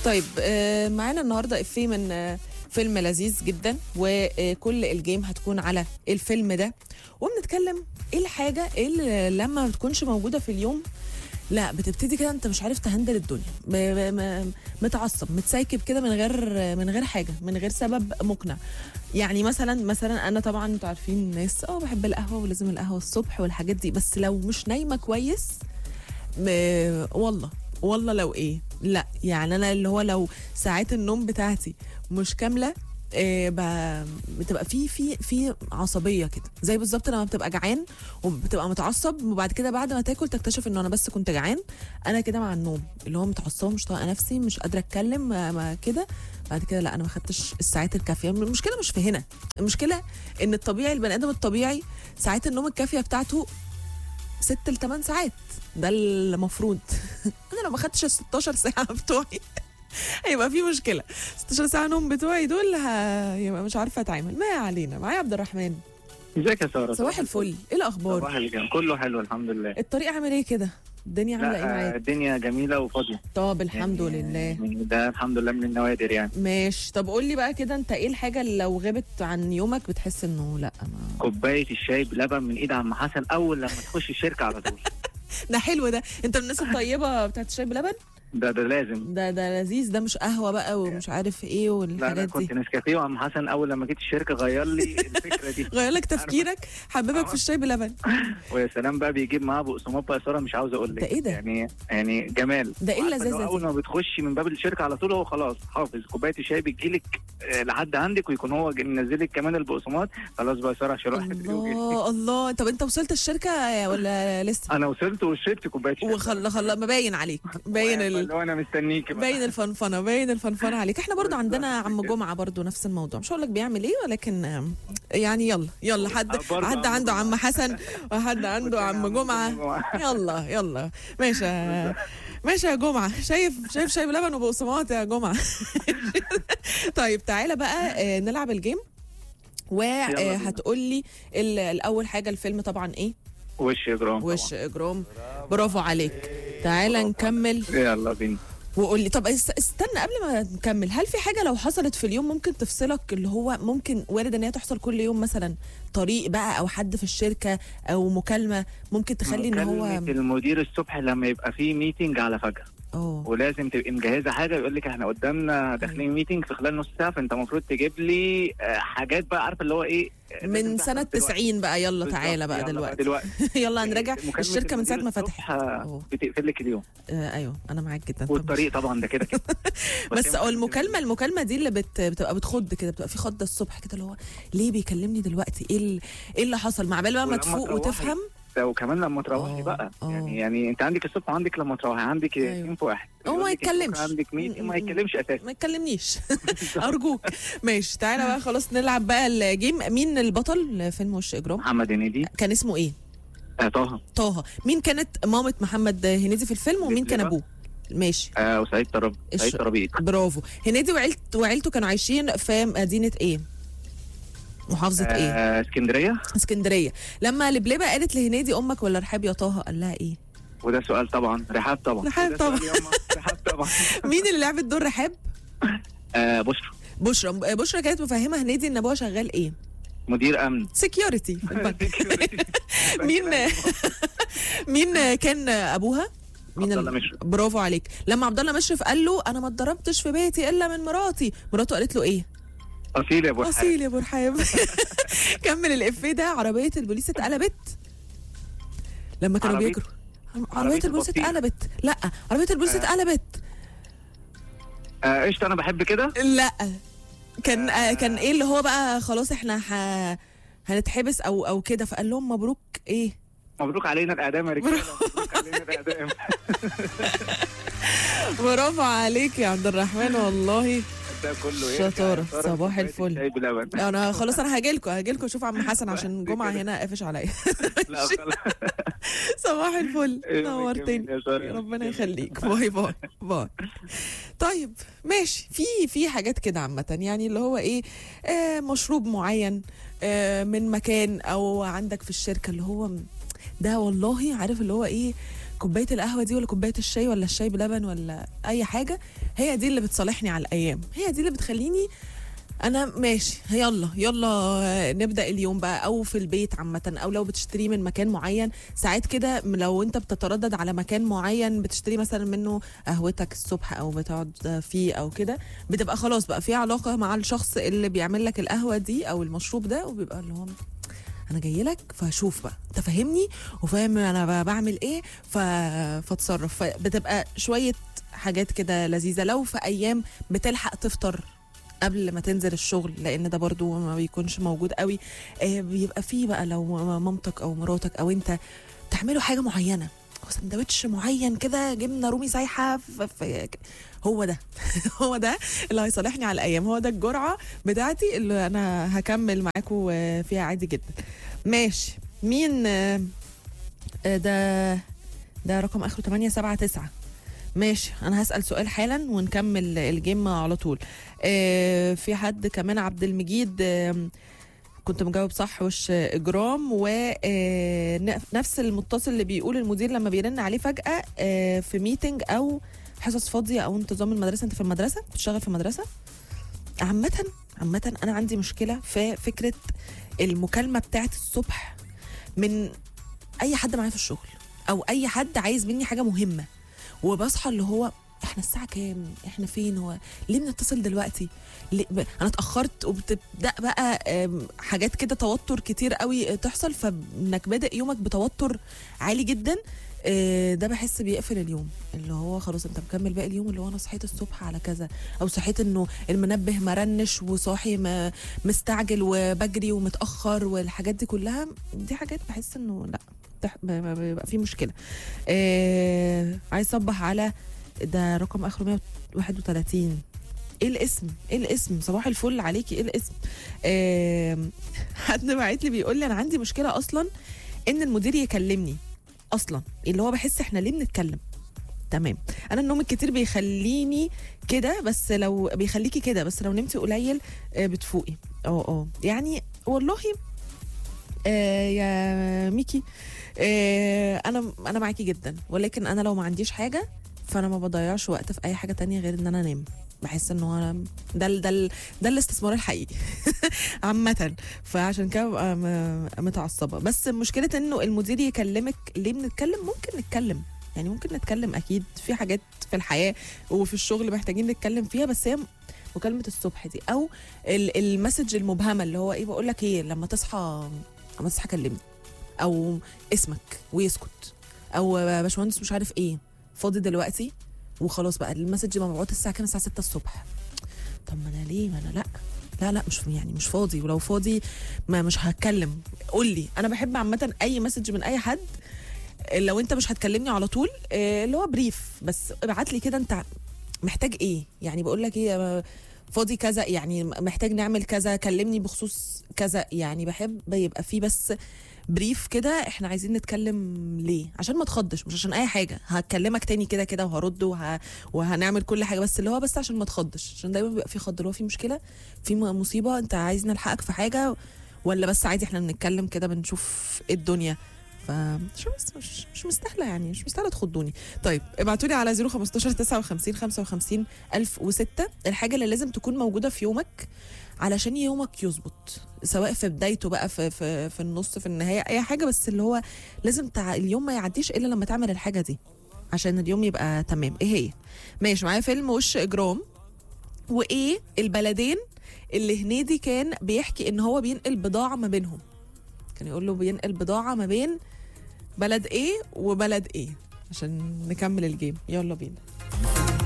طيب آه، معانا النهارده افيه من آه، فيلم لذيذ جدا وكل الجيم هتكون على الفيلم ده وبنتكلم ايه الحاجه اللي لما ما بتكونش موجوده في اليوم لا بتبتدي كده انت مش عارف تهندل الدنيا ب- ب- م- متعصب متسايكب كده من غير من غير حاجه من غير سبب مقنع يعني مثلا مثلا انا طبعا انتوا عارفين الناس اه بحب القهوه ولازم القهوه الصبح والحاجات دي بس لو مش نايمه كويس م- والله والله لو ايه لا يعني انا اللي هو لو ساعات النوم بتاعتي مش كامله إيه ب- بتبقى في في في عصبيه كده زي بالظبط لما بتبقى جعان وبتبقى متعصب وبعد كده بعد ما تاكل تكتشف انه انا بس كنت جعان انا كده مع النوم اللي هو متعصبه مش طايقه نفسي مش قادره اتكلم ما ما كده بعد كده لا انا ما خدتش الساعات الكافيه المشكله مش في هنا المشكله ان الطبيعي البني ادم الطبيعي ساعات النوم الكافيه بتاعته ست ل 8 ساعات ده المفروض انا لو ما خدتش ال 16 ساعه بتوعي هيبقى في مشكله 16 ساعه نوم بتوعي دول هيبقى مش عارفه اتعامل ما علينا معايا عبد الرحمن ازيك يا ساره صباح الفل ايه الاخبار صباح الجمال كله حلو الحمد لله الطريق عامل ايه كده الدنيا عامله ايه لا آه، معاك الدنيا جميله وفاضيه طب الحمد يعني- لله يعني ده الحمد لله من النوادر يعني ماشي طب قول لي بقى كده انت ايه الحاجه اللي لو غابت عن يومك بتحس انه لا ما كوبايه الشاي بلبن من ايد عم حسن اول لما تخش الشركه على طول ده حلو ده انت من الناس الطيبه بتاعت الشاي بلبن ده ده لازم ده ده لذيذ ده مش قهوه بقى ومش عارف ايه لا والحاجات انا دي كنت نسكافيه وعم حسن اول لما جيت الشركه غير لي الفكره دي غير لك تفكيرك حببك في الشاي بلبن ويا سلام بقى بيجيب معاه بقسماط بقى يا ساره مش عاوز اقول لك ده إيه ده؟ يعني يعني جمال ده إيه وعارفة اللذاذة اللي هو اول دي؟ ما بتخشي من باب الشركه على طول هو خلاص حافظ كوبايه الشاي بتجيلك آه، لحد عندك ويكون هو منزلك كمان البقسماط خلاص بقى يا ساره عشان اروح الله الله طب انت وصلت الشركه ولا لسه انا وصلت وشربت كوبايه شاي وخل خل ما باين عليك باين ال... اللي هو انا مستنيك بقى. باين الفنفنه باين الفنفنه عليك احنا برضو عندنا عم جمعه برضو نفس الموضوع مش هقول لك بيعمل ايه ولكن آم، يعني يلا يلا حد برضو حد عم عنده جمعة. عم حسن وحد عنده عم جمعه يلا يلا ماشي يا- ماشي يا جمعه شايف شايف شاي بلبن وبقسماط يا جمعه طيب تعالى بقى آه، نلعب الجيم يلا بينا. وهتقول لي الاول حاجه الفيلم طبعا ايه وش اجرام وش اجرام برافو عليك تعالى نكمل طبعاً. يلا بينا وقول لي طب است- استنى قبل ما نكمل هل في حاجه لو حصلت في اليوم ممكن تفصلك اللي هو ممكن وارد ان هي تحصل كل يوم مثلا طريق بقى او حد في الشركه او مكالمه ممكن تخلي ان هو مكالمة المدير الصبح لما يبقى فيه ميتنج على فجأة اه ولازم تبقي مجهزه حاجه يقول لك احنا قدامنا داخلين ميتنج في خلال نص ساعه فانت المفروض تجيب لي آه، حاجات بقى عارفه اللي هو ايه آه، لازم من تحصل سنه دلوقتي. 90 بقى يلا بالظبط. تعالى بقى يلا دلوقتي دلوقتي يلا هنراجع مكالمة الشركه من ساعه ما المدير فتحت الصبح، أوه. آه، بتقفل لك اليوم آه ايوه انا معاك جدا طب والطريق طبعا ده كده كده بس هي اه مكالمة المكالمه المكالمه دي اللي بت بتبقى بتخض كده بتبقى في خضه الصبح كده اللي هو ليه بيكلمني دلوقتي ايه ال- ايه اللي حصل مع بال بقى ما ولما تفوق تروحي وتفهم ده وكمان لما تروحي آه، بقى آه. يعني يعني انت عندك الصبح وعندك لما تروحي عندك أيوة. اثنين في واحد هو ما يقول لك الصبح يتكلمش. عندك ميتنج م- ما م- يتكلمش اساسا ما تكلمنيش ارجوك ماشي تعالى بقى خلاص نلعب بقى الجيم مين البطل فيلم وش اجرام محمد هنيدي كان اسمه ايه آه طه طه مين كانت مامة محمد هنيدي في الفيلم ومين كان لبلبة. ابوه ماشي آه وسعيد طرب إيش- سعيد طرابيق برافو هنيدي وعيلته وعيلته كانوا عايشين في مدينة ايه محافظة ايه آه اسكندريه اسكندرية لما لبلبة قالت لهنيدي امك ولا رحاب يا طه قال لها ايه وده سؤال طبعا رحاب طبعا رحاب وده طبعا. سؤال ياما. رحاب طبعا مين اللي لعبت دور رحاب آه بشرى بشرى بشرى كانت مفهمة هنيدي ان ابوها شغال ايه مدير امن سكيورتي مين مين كان ابوها مين عبد ال- الله مشرف. برافو عليك لما عبد الله مشرف قال له انا ما اتضربتش في بيتي الا من مراتي مراته قالت له ايه اصيل يا ابو الحاج. اصيل يا ابو رحاب كمل الافيه ده عربيه البوليس اتقلبت لما كانوا عربية- بيجروا عربيه عربية البوليس البطيخ. اتقلبت لا عربيه البوليس آه. اتقلبت آه قشطه انا بحب كده لا كان آه كان ايه اللي هو بقى خلاص احنا ح... هنتحبس او او كده فقال لهم مبروك ايه مبروك علينا الاعدام يا رجاله مبروك علينا الاعدام برافو عليك يا عبد الرحمن والله ده كله ايه شطارة. يا سارة صباح كوباية الفل. الشاي بلبن انا خلاص انا هاجي لكم هاجي لكم اشوف عم حسن عشان جمعه هنا قافش عليا لا خلاص صباح الفل إيه، نورتني جميل يا سارة. ربنا جميل. يخليك باي باي باي طيب ماشي في في حاجات كده عامه يعني اللي هو ايه آه مشروب معين آه من مكان او عندك في الشركه اللي هو م- ده والله عارف اللي هو ايه كوبايه القهوه دي ولا كوبايه الشاي ولا الشاي بلبن ولا اي حاجه هي دي اللي بتصالحني على الايام هي دي اللي بتخليني انا ماشي يلا يلا نبدا اليوم بقى او في البيت عامه او لو بتشتري من مكان معين ساعات كده لو انت بتتردد على مكان معين بتشتري مثلا منه قهوتك الصبح او بتقعد فيه او كده بتبقى خلاص بقى في علاقه مع الشخص اللي بيعمل لك القهوه دي او المشروب ده وبيبقى اللي هو انا جاي لك فشوف بقى انت فاهمني وفاهم انا ب- بعمل ايه ف... فاتصرف فبتبقى شويه حاجات كده لذيذه لو في ايام بتلحق تفطر قبل ما تنزل الشغل لان ده برضو ما بيكونش موجود قوي آه، بيبقى فيه بقى لو مامتك او مراتك او انت تعملوا حاجه معينه هو سندوتش معين كده جبنه رومي سايحه ف... ف... هو ده هو ده اللي هيصالحني على الايام هو ده الجرعه بتاعتي اللي انا هكمل معاكم آه، فيها عادي جدا ماشي مين آه، آه، ده ده رقم اخره 879 ماشي انا هسال سؤال حالا ونكمل الجيم على طول آه، في حد كمان عبد المجيد آه، كنت مجاوب صح وش اجرام ونفس المتصل اللي بيقول المدير لما بيرن عليه فجاه آه، في ميتنج او حصص فاضيه او انتظام المدرسه انت في المدرسه بتشتغل في مدرسه عامه عامه انا عندي مشكله في فكره المكالمه بتاعت الصبح من اي حد معايا في الشغل او اي حد عايز مني حاجه مهمه وبصحى اللي هو احنا الساعه كام احنا فين هو ليه بنتصل دلوقتي ليه ب... انا اتاخرت وبتبدا بقى آم، حاجات كده توتر كتير قوي تحصل فانك بادئ يومك بتوتر عالي جدا آه، ده بحس بيقفل اليوم اللي هو خلاص انت مكمل باقي اليوم اللي هو انا صحيت الصبح على كذا او صحيت انه المنبه مرنش وصاحي م- مستعجل وبجري ومتاخر والحاجات دي كلها دي حاجات بحس انه لا بتح- ب- ب- بيبقى في مشكله آه عايز اصبح على ده رقم اخره 131 ايه الاسم ايه الاسم صباح الفل عليكي ايه الاسم آه حد بعت لي بيقول لي انا عندي مشكله اصلا ان المدير يكلمني اصلا اللي هو بحس احنا ليه بنتكلم تمام انا النوم الكتير بيخليني كده بس لو بيخليكي كده بس لو نمتي قليل آه، بتفوقي اه اه يعني والله آه يا ميكي آه انا انا معاكي جدا ولكن انا لو ما عنديش حاجه فانا ما بضيعش وقت في اي حاجه تانية غير ان انا انام بحس ان هو أنا ده ال- ده ال- ده الاستثمار الحقيقي عامة فعشان كده ببقى م- متعصبة بس مشكلة انه المدير يكلمك ليه بنتكلم ممكن نتكلم يعني ممكن نتكلم اكيد في حاجات في الحياة وفي الشغل محتاجين نتكلم فيها بس هي مكالمة الصبح دي او ال- المسج المبهمة اللي هو ايه بقول لك ايه لما تصحى لما تصحى كلمني او اسمك ويسكت او باشمهندس مش عارف ايه فاضي دلوقتي وخلاص بقى المسج مبعوت الساعه كام الساعه 6 الصبح طب ما انا ليه ما انا لا لا لا مش يعني مش فاضي ولو فاضي ما مش هتكلم قول لي انا بحب عامه اي مسج من اي حد لو انت مش هتكلمني على طول آه، اللي هو بريف بس ابعت لي كده انت محتاج ايه يعني بقول لك ايه آه، فاضي كذا يعني محتاج نعمل كذا كلمني بخصوص كذا يعني بحب يبقى في بس بريف كده احنا عايزين نتكلم ليه عشان ما تخضش مش عشان اي حاجه هكلمك تاني كده كده وهرد وه... وهنعمل كل حاجه بس اللي هو بس عشان ما تخضش عشان دايما بيبقى في خض اللي هو في مشكله في م- مصيبه انت عايز نلحقك في حاجه ولا بس عادي احنا بنتكلم كده بنشوف ايه الدنيا فمش مش, مش, مش مستاهله يعني مش مستاهله تخضوني طيب ابعتوا لي على 015 59 55 1006 الحاجه اللي لازم تكون موجوده في يومك علشان يومك يظبط سواء في بدايته بقى في في في النص في النهايه اي حاجه بس اللي هو لازم تع... اليوم ما يعديش الا لما تعمل الحاجه دي عشان اليوم يبقى تمام ايه هي ماشي معايا فيلم وش اجرام وايه البلدين اللي هنيدي كان بيحكي ان هو بينقل بضاعه ما بينهم كان يقول له بينقل بضاعه ما بين بلد ايه وبلد ايه عشان نكمل الجيم يلا بينا